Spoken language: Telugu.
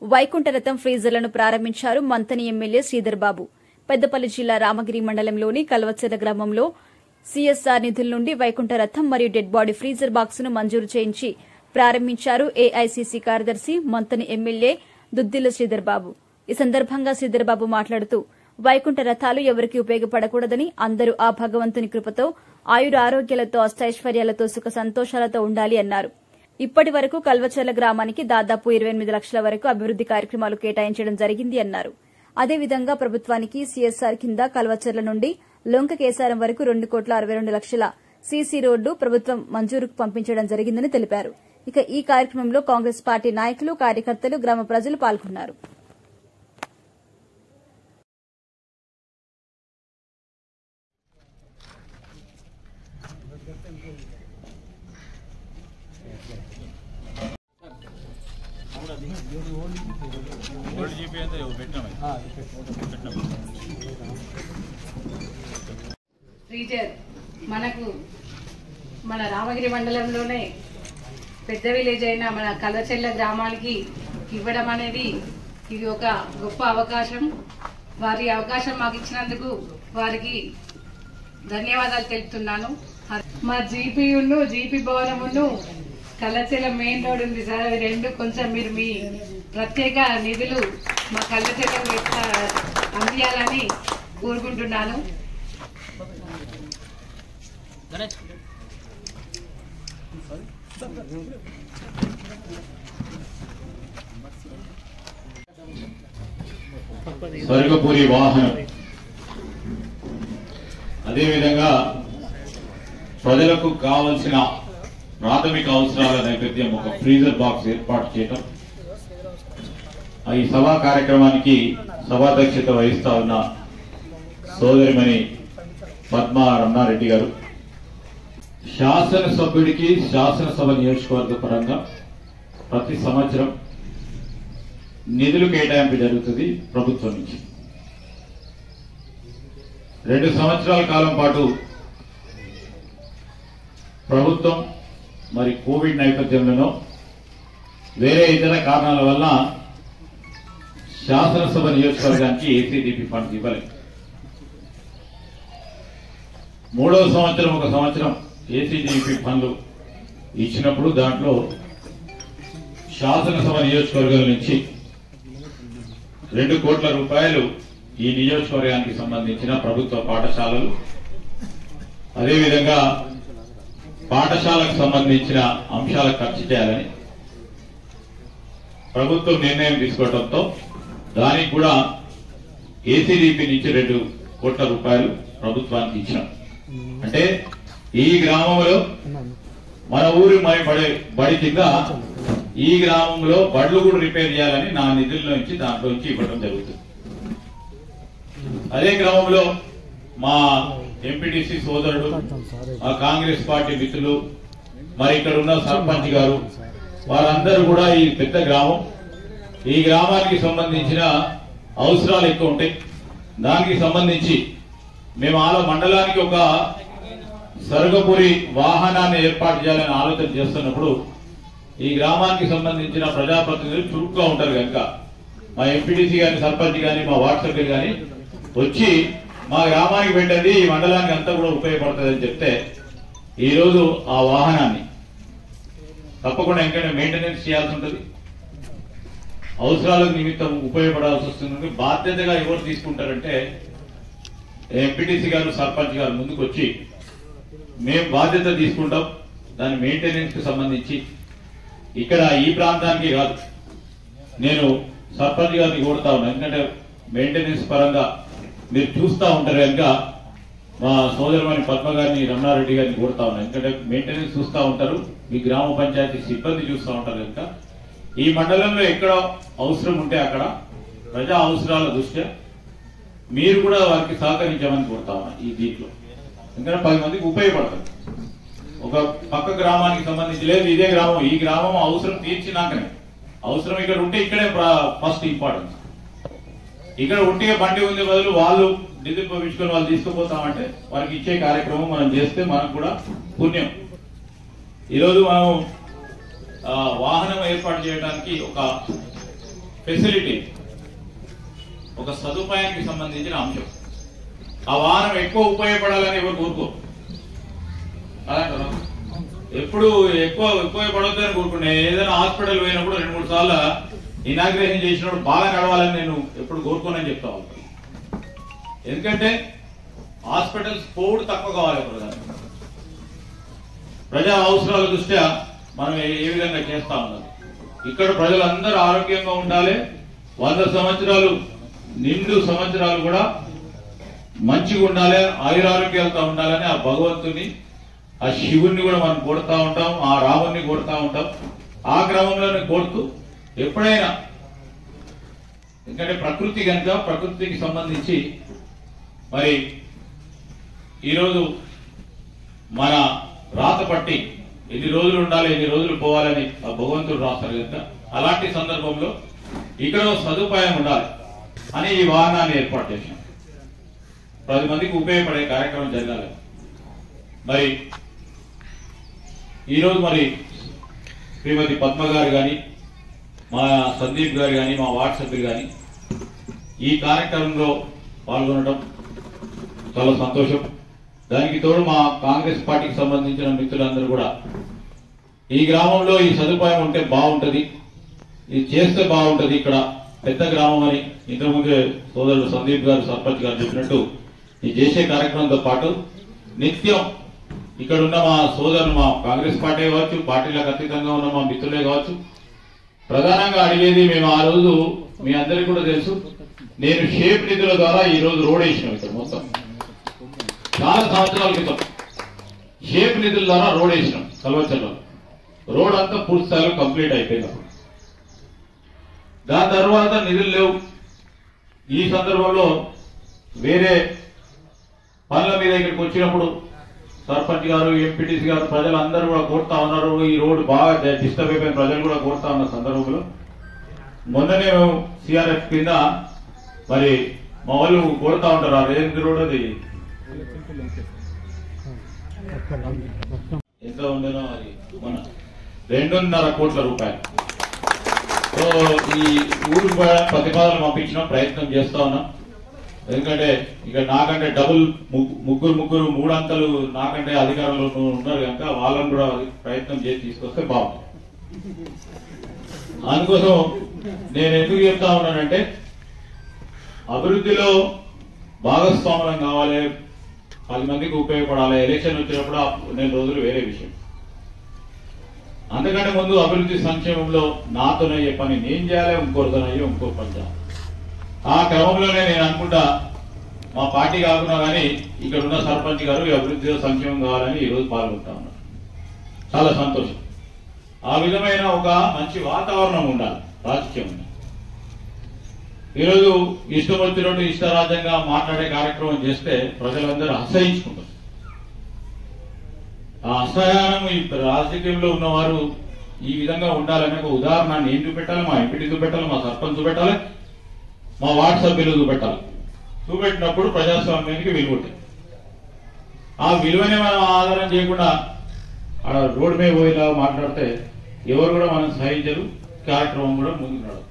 వైకుంఠరథం ఫ్రీజర్లను ప్రారంభించారు మంతని ఎమ్మెల్యే శ్రీధర్ బాబు పెద్దపల్లి జిల్లా రామగిరి మండలంలోని కల్వచెర్ల గ్రామంలో సీఎస్ఆర్ నిధుల నుండి వైకుంఠరథం మరియు డెడ్ బాడీ ఫ్రీజర్ బాక్స్ ను మంజూరు చేయించి ప్రారంభించారు ఏఐసీసీ కార్యదర్శి మంతని ఎమ్మెల్యే దుద్దిల్ల శ్రీధర్ బాబు ఈ సందర్భంగా శ్రీధర్ బాబు మాట్లాడుతూ వైకుంఠ రథాలు ఎవరికి ఉపయోగపడకూడదని అందరూ ఆ భగవంతుని కృపతో ఆయుర ఆరోగ్యాలతో అష్టైశ్వర్యాలతో సుఖ సంతోషాలతో ఉండాలి అన్నారు ఇప్పటి వరకు కల్వచర్ల గ్రామానికి దాదాపు ఇరవై ఎనిమిది లక్షల వరకు అభివృద్ది కార్యక్రమాలు కేటాయించడం జరిగింది అన్నారు అదేవిధంగా ప్రభుత్వానికి సీఎస్ఆర్ కింద కల్వచర్ల నుండి లొంక కేసారం వరకు రెండు కోట్ల అరవై రెండు లక్షల సీసీ రోడ్డు ప్రభుత్వం మంజూరుకు పంపించడం జరిగిందని తెలిపారు ఇక ఈ కార్యక్రమంలో కాంగ్రెస్ పార్టీ నాయకులు కార్యకర్తలు గ్రామ ప్రజలు పాల్గొన్నారు ఓల్డ్ జీపీ అంతా పెట్టినాం ఫ్రీజర్ మనకు మన రామగిరి మండలంలోనే పెద్ద విలేజ్ అయిన మన కల్లచెల్ల గ్రామానికి ఇవ్వడం అనేది ఇది ఒక గొప్ప అవకాశం వారి అవకాశం మాకు ఇచ్చినందుకు వారికి ధన్యవాదాలు తెలుపుతున్నాను మా జీపీయును జీపీ భవనమును కల్లచెల్ల మెయిన్ రోడ్ ఉంది సార్ అవి రెండు కొంచెం మీరు మీ ప్రత్యేక నిధులు మా కల్లచెల్లకు అందియాలని కోరుకుంటున్నాను స్వర్గపురి వాహనం అదేవిధంగా ప్రజలకు కావలసిన ప్రాథమిక అవసరాల నేపథ్యం ఒక ఫ్రీజర్ బాక్స్ ఏర్పాటు చేయటం ఈ సభా కార్యక్రమానికి సభాధ్యక్షత వహిస్తా ఉన్న సోదరిమణి పద్మ రమణారెడ్డి గారు శాసనసభ్యుడికి శాసనసభ నియోజకవర్గ పరంగా ప్రతి సంవత్సరం నిధులు కేటాయింపు జరుగుతుంది ప్రభుత్వం నుంచి రెండు సంవత్సరాల కాలం పాటు ప్రభుత్వం మరి కోవిడ్ నేపథ్యంలోనో వేరే ఇతర కారణాల వల్ల శాసనసభ నియోజకవర్గానికి ఏసీడీపీ ఫండ్స్ ఇవ్వలేదు మూడవ సంవత్సరం ఒక సంవత్సరం ఏసీడీపీ ఫండ్లు ఇచ్చినప్పుడు దాంట్లో శాసనసభ నియోజకవర్గం నుంచి రెండు కోట్ల రూపాయలు ఈ నియోజకవర్గానికి సంబంధించిన ప్రభుత్వ పాఠశాలలు అదేవిధంగా పాఠశాలకు సంబంధించిన అంశాలకు ఖర్చు చేయాలని ప్రభుత్వం నిర్ణయం తీసుకోవడంతో దానికి కూడా ఏసీడీపీ నుంచి రెండు కోట్ల రూపాయలు ప్రభుత్వానికి ఇచ్చాం అంటే ఈ గ్రామంలో మన ఊరి మరి బడి బడి కింద ఈ గ్రామంలో బడులు కూడా రిపేర్ చేయాలని నా నిధుల్లో నుంచి దాంట్లో నుంచి ఇవ్వడం జరుగుతుంది అదే క్రమంలో మా ఎంపీటీసీ సోదరుడు మా కాంగ్రెస్ పార్టీ మిత్రులు మరి ఇక్కడ ఉన్న సర్పంచ్ గారు వారందరూ కూడా ఈ పెద్ద గ్రామం ఈ గ్రామానికి సంబంధించిన అవసరాలు ఎక్కువ ఉంటాయి దానికి సంబంధించి మేము ఆల మండలానికి ఒక సరుగపురి వాహనాన్ని ఏర్పాటు చేయాలని ఆలోచన చేస్తున్నప్పుడు ఈ గ్రామానికి సంబంధించిన ప్రజాప్రతినిధులు చురుగ్గా ఉంటారు కనుక మా ఎంపీటీసీ గాని సర్పంచ్ గాని మా వార్డ్ సభ్యులు గాని వచ్చి మా గ్రామానికి పెట్టండి ఈ మండలానికి అంతా కూడా ఉపయోగపడుతుందని చెప్తే ఈ రోజు ఆ వాహనాన్ని తప్పకుండా ఎందుకంటే మెయింటెనెన్స్ చేయాల్సి ఉంటుంది అవసరాలకు నిమిత్తం ఉపయోగపడాల్సి వస్తుంది బాధ్యతగా ఎవరు తీసుకుంటారంటే ఎంపీటీసీ గారు సర్పంచ్ గారు ముందుకు వచ్చి మేము బాధ్యత తీసుకుంటాం దాని మెయింటెనెన్స్ కి సంబంధించి ఇక్కడ ఈ ప్రాంతానికి కాదు నేను సర్పంచ్ గారిని కోరుతా ఉన్నాను ఎందుకంటే మెయింటెనెన్స్ పరంగా మీరు చూస్తా ఉంటారు కనుక మా సోదరమణి పద్మ గారిని రమణారెడ్డి గారిని కోరుతా ఉన్నాను ఎందుకంటే మెయింటెనెన్స్ చూస్తా ఉంటారు మీ గ్రామ పంచాయతీ సిబ్బంది చూస్తా ఉంటారు కనుక ఈ మండలంలో ఎక్కడ అవసరం ఉంటే అక్కడ ప్రజా అవసరాల దృష్ట్యా మీరు కూడా వారికి సహకరించమని కోరుతా ఉన్నా ఈ దీంట్లో ఎందుకంటే పది మందికి ఉపయోగపడుతుంది ఒక పక్క గ్రామానికి సంబంధించి లేదు ఇదే గ్రామం ఈ గ్రామం అవసరం తీర్చినాకనే అవసరం ఇక్కడ ఉంటే ఇక్కడే ఫస్ట్ ఇంపార్టెన్స్ ఇక్కడ ఉంటే బండి ఉంది బదులు వాళ్ళు నిధులు పంపించుకొని వాళ్ళు తీసుకుపోతామంటే వారికి ఇచ్చే కార్యక్రమం మనం చేస్తే మనకు కూడా పుణ్యం ఈరోజు మనం ఆ, వాహనం ఏర్పాటు చేయడానికి ఒక ఫెసిలిటీ ఒక సదుపాయానికి సంబంధించిన అంశం ఆ వాహనం ఎక్కువ ఉపయోగపడాలని ఎవరు కోరుకో అలాంటారా ఎప్పుడు ఎక్కువ ఉపయోగపడొద్దని కోరుకునే ఏదైనా హాస్పిటల్ పోయినప్పుడు రెండు మూడు సార్లు ఇనాగ్రేషన్ చేసినప్పుడు బాగా నడవాలని నేను ఎప్పుడు కోరుకోనని చెప్తా వాళ్ళకి ఎందుకంటే హాస్పిటల్స్ పోవుడు తక్కువ కావాలి ప్రధాన ప్రజా అవసరాల దృష్ట్యా మనం ఏ ఏ విధంగా చేస్తా ఉన్నాం ఇక్కడ ప్రజలందరూ ఆరోగ్యంగా ఉండాలి వంద సంవత్సరాలు నిండు సంవత్సరాలు కూడా మంచిగా ఉండాలి ఆయురారోగ్యాలతో ఉండాలని ఆ భగవంతుని ఆ శివుణ్ణి కూడా మనం కొడతా ఉంటాం ఆ రాముణ్ణి కొడతా ఉంటాం ఆ క్రమంలోనే కొడుతూ ఎప్పుడైనా ఎందుకంటే ప్రకృతి కనుక ప్రకృతికి సంబంధించి మరి ఈరోజు మన రాత పట్టి ఎన్ని రోజులు ఉండాలి ఎన్ని రోజులు పోవాలని ఆ భగవంతుడు రాస్తారు కనుక అలాంటి సందర్భంలో ఇక్కడ ఓ సదుపాయం ఉండాలి అని ఈ వాహనాన్ని ఏర్పాటు చేశాం పది మందికి ఉపయోగపడే కార్యక్రమం జరగాలి మరి ఈరోజు మరి శ్రీమతి పద్మ గారు కానీ మా సందీప్ గారు కానీ మా వార్డ్ సభ్యులు కానీ ఈ కార్యక్రమంలో పాల్గొనడం చాలా సంతోషం దానికి తోడు మా కాంగ్రెస్ పార్టీకి సంబంధించిన మిత్రులందరూ కూడా ఈ గ్రామంలో ఈ సదుపాయం ఉంటే బాగుంటది ఇది చేస్తే బాగుంటది ఇక్కడ పెద్ద గ్రామం అని ఇంతకుముందే సోదరుడు సందీప్ గారు సర్పంచ్ గారు చెప్పినట్టు ఈ చేసే కార్యక్రమంతో పాటు నిత్యం ఇక్కడ ఉన్న మా సోదరులు మా కాంగ్రెస్ పార్టీ కావచ్చు పార్టీలకు అతీతంగా ఉన్న మా మిత్రులే కావచ్చు ప్రధానంగా అడిగేది మేము ఆ రోజు మీ అందరికీ కూడా తెలుసు నేను షేప్ నిధుల ద్వారా ఈ రోజు రోడ్ వేసినాం ఇక్కడ మొత్తం చాలా సంవత్సరాల క్రితం షేప్ నిధుల ద్వారా రోడ్ వేసినాం కల్వచర్లో రోడ్ అంతా పూర్తి స్థాయిలో కంప్లీట్ అయిపోయింది అప్పుడు దాని తర్వాత నిధులు లేవు ఈ సందర్భంలో వేరే పనుల మీద ఇక్కడికి వచ్చినప్పుడు సర్పంచ్ గారు ఎంపీటీసీ గారు ప్రజలందరూ కూడా కోరుతా ఉన్నారు ఈ రోడ్డు బాగా డిస్టర్బ్ అయిపోయిన ప్రజలు కూడా కోరుతా ఉన్న సందర్భంలో మొన్ననే మేము సిఆర్ఎఫ్ కింద మరి మా వాళ్ళు కోరుతా ఉంటారు ఆ రేంజ్ రోడ్ అది ఎంత ఉండేనో అది మన రెండున్నర కోట్ల రూపాయలు సో ఈ ఊరు ప్రతిపాదన పంపించడం ప్రయత్నం చేస్తా ఉన్నాం ఎందుకంటే ఇక నాకంటే డబుల్ ముగ్గు- ముగ్గురు ముగ్గురు మూడంతలు నాకంటే అధికారంలో ఉన్నారు కనుక వాళ్ళని కూడా ప్రయత్నం చేసి తీసుకొస్తే బాగుంటుంది అందుకోసం నేను ఎందుకు చెప్తా ఉన్నానంటే అభివృద్ధిలో భాగస్వాములం కావాలి పది మందికి ఉపయోగపడాలి ఎలక్షన్ వచ్చినప్పుడు ఆ నేను రోజులు వేరే విషయం అంతకంటే ముందు అభివృద్ధి సంక్షేమంలో నాతోనే ఏ పని నేను చేయాలి ఇంకోరితోనయ్యో ఇంకో పని చేయాలి ఆ క్రమంలోనే నేను అనుకుంటా మా పార్టీ కాకుండా కానీ ఇక్కడ ఉన్న సర్పంచ్ గారు ఈ అభివృద్ధిలో సంక్షేమం కావాలని ఈ రోజు పాల్గొంటా ఉన్నారు చాలా సంతోషం ఆ విధమైన ఒక మంచి వాతావరణం ఉండాలి రాజకీయంలో ఈరోజు ఇష్టం వచ్చినట్టు ఇష్టరాజ్యంగా మాట్లాడే కార్యక్రమం చేస్తే ప్రజలందరూ అసహించుకుంటారు ఆ అసహనం ఈ రాజకీయంలో ఉన్నవారు ఈ విధంగా ఉండాలనే ఒక ఉదాహరణ నేను చూపెట్టాలి మా ఎంపీటీ చూపెట్టాలి మా సర్పంచ్ చూపెట్టాలి మా వార్డు సభ్యులు చూపెట్టాలి చూపెట్టినప్పుడు ప్రజాస్వామ్యానికి విలువ ఉంటుంది ఆ విలువని మనం ఆధారం చేయకుండా ఆడ రోడ్డు మీద పోయేలా మాట్లాడితే ఎవరు కూడా మనం సహించరు కార్యక్రమం కూడా ముందుకు నడవదు